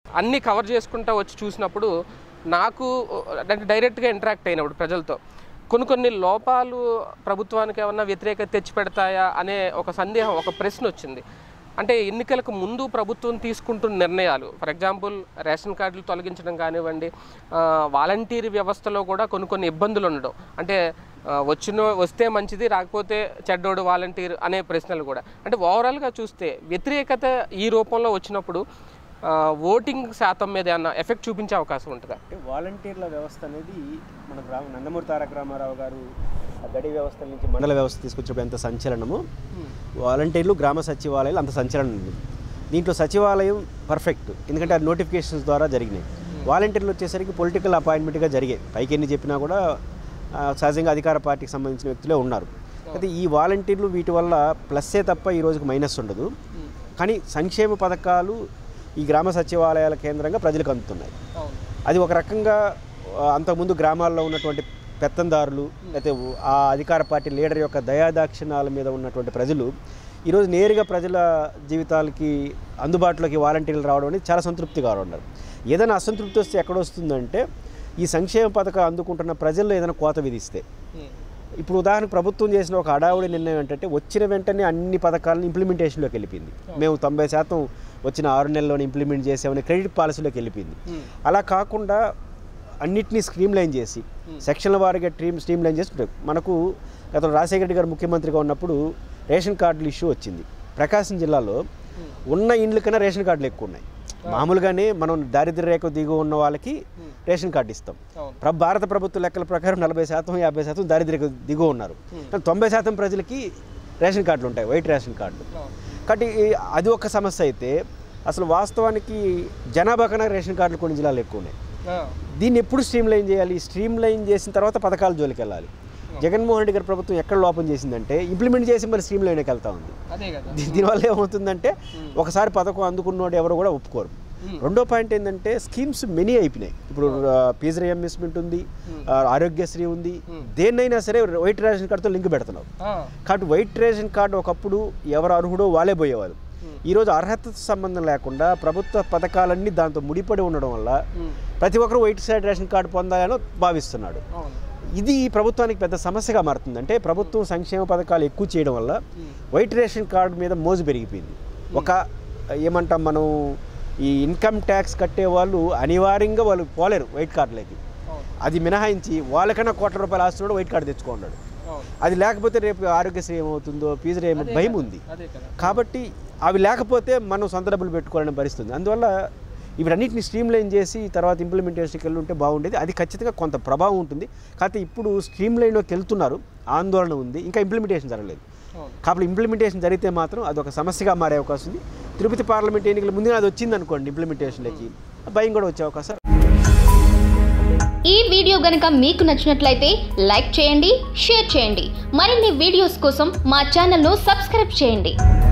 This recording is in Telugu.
అన్నీ కవర్ చేసుకుంటా వచ్చి చూసినప్పుడు నాకు అంటే డైరెక్ట్గా ఇంటరాక్ట్ అయినప్పుడు ప్రజలతో కొన్ని కొన్ని లోపాలు ప్రభుత్వానికి ఏమన్నా వ్యతిరేకత తెచ్చి పెడతాయా అనే ఒక సందేహం ఒక ప్రశ్న వచ్చింది అంటే ఎన్నికలకు ముందు ప్రభుత్వం తీసుకుంటున్న నిర్ణయాలు ఫర్ ఎగ్జాంపుల్ రేషన్ కార్డులు తొలగించడం కానివ్వండి ఆ, వాలంటీర్ వ్యవస్థలో కూడా కొన్ని కొన్ని ఇబ్బందులు ఉండడం అంటే ఆ, వచ్చిన వస్తే మంచిది రాకపోతే చెడ్డోడు వాలంటీర్ అనే ప్రశ్నలు కూడా అంటే ఓవరాల్గా చూస్తే వ్యతిరేకత ఈ రూపంలో వచ్చినప్పుడు ఆ, ఓటింగ్ శాతం మీద ఏమన్నా ఎఫెక్ట్ చూపించే అవకాశం ఉంటుందా అంటే వాలంటీర్ల వ్యవస్థ అనేది మన గ్రామ నందమూరి తారక రామారావు గారు ఆ గడి వ్యవస్థ నుంచి మండల వ్యవస్థ తీసుకొచ్చినప్పుడు ఎంత సంచలనమో వాలంటీర్లు గ్రామ సచివాలయాలు అంత సంచలనం ఉంది దీంట్లో సచివాలయం పర్ఫెక్ట్ ఎందుకంటే ఆ నోటిఫికేషన్స్ ద్వారా జరిగినాయి వాలంటీర్లు వచ్చేసరికి పొలిటికల్ అపాయింట్మెంట్గా జరిగాయి పైకి ఎన్ని చెప్పినా కూడా ఆ, సహజంగా అధికార పార్టీకి సంబంధించిన వ్యక్తులే ఉన్నారు అయితే ఈ వాలంటీర్లు వీటి వల్ల ప్లస్సే తప్ప ఈ రోజుకి మైనస్ ఉండదు కానీ సంక్షేమ పథకాలు ఈ గ్రామ సచివాలయాల కేంద్రంగా ప్రజలకు అందుతున్నాయి అది ఒక రకంగా ఆ, అంతకుముందు గ్రామాల్లో ఉన్నటువంటి పెత్తందారులు అయితే ఆ అధికార పార్టీ లీడర్ యొక్క దయాదాక్షిణాల మీద ఉన్నటువంటి ప్రజలు ఈరోజు నేరుగా ప్రజల జీవితాలకి అందుబాటులోకి వాలంటీర్లు రావడం అనేది చాలా సంతృప్తిగా ఉన్నారు ఏదైనా అసంతృప్తి వస్తే ఎక్కడ వస్తుందంటే ఈ సంక్షేమ పథకాలు అందుకుంటున్న ప్రజల్లో ఏదైనా కోత విధిస్తే ఇప్పుడు ఉదాహరణకు ప్రభుత్వం చేసిన ఒక అడావుడి నిర్ణయం ఏంటంటే వచ్చిన వెంటనే అన్ని పథకాలను ఇంప్లిమెంటేషన్లోకి వెళ్ళిపోయింది మేము తొంభై శాతం వచ్చిన ఆరు నెలల్లోనే ఇంప్లిమెంట్ చేసామని క్రెడిట్ పాలసీలోకి వెళ్ళిపోయింది అలా కాకుండా అన్నిటినీ స్ట్రీమ్ లైన్ చేసి సెక్షన్ల వారీగా ట్రీమ్ స్ట్రీమ్ లైన్ చేసి మనకు గతంలో రాజశేఖర రెడ్డి గారు ముఖ్యమంత్రిగా ఉన్నప్పుడు రేషన్ కార్డులు ఇష్యూ వచ్చింది ప్రకాశం జిల్లాలో ఉన్న ఇండ్ల కన్నా రేషన్ కార్డులు ఎక్కువ ఉన్నాయి మామూలుగానే మనం దారిద్ర్య రేఖ దిగు ఉన్న వాళ్ళకి రేషన్ కార్డు ఇస్తాం ప్ర భారత ప్రభుత్వ లెక్కల ప్రకారం నలభై శాతం యాభై శాతం దారిద్ర్య రేఖ దిగువ ఉన్నారు కానీ తొంభై శాతం ప్రజలకి రేషన్ కార్డులు ఉంటాయి వైట్ రేషన్ కార్డులు కాబట్టి ఈ- అది ఒక సమస్య అయితే అసలు వాస్తవానికి జనాభా కన్నా రేషన్ కార్డులు కొన్ని జిల్లాలు ఎక్కువ ఉన్నాయి దీన్ని ఎప్పుడు స్ట్రీమ్ లైన్ చేయాలి స్ట్రీమ్ లైన్ చేసిన తర్వాత పథకాల జోలికి వెళ్ళాలి జగన్మోహన్ రెడ్డి గారి ప్రభుత్వం ఎక్కడ లోపం చేసిందంటే ఇంప్లిమెంట్ చేసి మళ్ళీ స్ట్రీమ్ లైన్కి వెళ్తా ఉంది అదే కదా దీ- దీనివల్ల ఏమవుతుందంటే ఒకసారి పథకం అందుకున్నోడు ఎవరు కూడా ఒప్పుకోరు రెండో పాయింట్ ఏంటంటే స్కీమ్స్ మెనీ అయిపోయినాయి ఇప్పుడు ఫీజు రియంబర్స్మెంట్ ఉంది ఆ, ఆరోగ్యశ్రీ ఉంది దేన్నైనా సరే వైట్ రేషన్ కార్డుతో లింక్ పెడుతున్నావు కాబట్టి వైట్ రేషన్ కార్డు ఒకప్పుడు ఎవరు అర్హుడో వాళ్ళే పోయేవారు ఈరోజు అర్హత సంబంధం లేకుండా ప్రభుత్వ పథకాలన్నీ దాంతో ముడిపడి ఉండడం వల్ల ప్రతి ఒక్కరు వైట్ సైడ్ రేషన్ కార్డు పొందాలని భావిస్తున్నాడు ఇది ప్రభుత్వానికి పెద్ద సమస్యగా మారుతుంది అంటే ప్రభుత్వం సంక్షేమ పథకాలు ఎక్కువ చేయడం వల్ల వైట్ రేషన్ కార్డు మీద మోజు పెరిగిపోయింది ఒక ఏమంటాం మనం ఈ ఇన్కమ్ ట్యాక్స్ కట్టే వాళ్ళు అనివార్యంగా వాళ్ళు పోలేరు వైట్ కార్డులకి అది మినహాయించి వాళ్ళకన్నా కోట్ల రూపాయలు ఆస్తున్నాడు వైట్ కార్డు తెచ్చుకున్నాడు అది లేకపోతే రేపు ఆరోగ్యశ్రీ ఏమవుతుందో ఫీజు ఏమో భయం ఉంది అదే కదా కాబట్టి అవి లేకపోతే మనం సొంత డబ్బులు పెట్టుకోవాలని పరిస్థితి ఉంది అందువల్ల వీటన్నిటిని స్ట్రీమ్ లైన్ చేసి తర్వాత ఇంప్లిమెంటేషన్కి వెళ్ళి ఉంటే బాగుండేది అది ఖచ్చితంగా కొంత ప్రభావం ఉంటుంది కాకపోతే ఇప్పుడు స్ట్రీమ్ లైన్లోకి వెళ్తున్నారు ఆందోళన ఉంది ఇంకా ఇంప్లిమెంటేషన్ జరగలేదు కాబట్టి ఇంప్లిమెంటేషన్ జరిగితే మాత్రం అదొక సమస్యగా మారే అవకాశం ఉంది తిరుపతి పార్లమెంట్ ఎన్నికల ముందుగా అది వచ్చింది అనుకోండి ఇంప్లిమెంటేషన్లోకి భయం కూడా వచ్చే అవకాశం ఈ వీడియో గనుక మీకు నచ్చినట్లయితే లైక్ చేయండి షేర్ చేయండి మరిన్ని వీడియోస్ కోసం మా ఛానల్ను సబ్స్క్రైబ్ చేయండి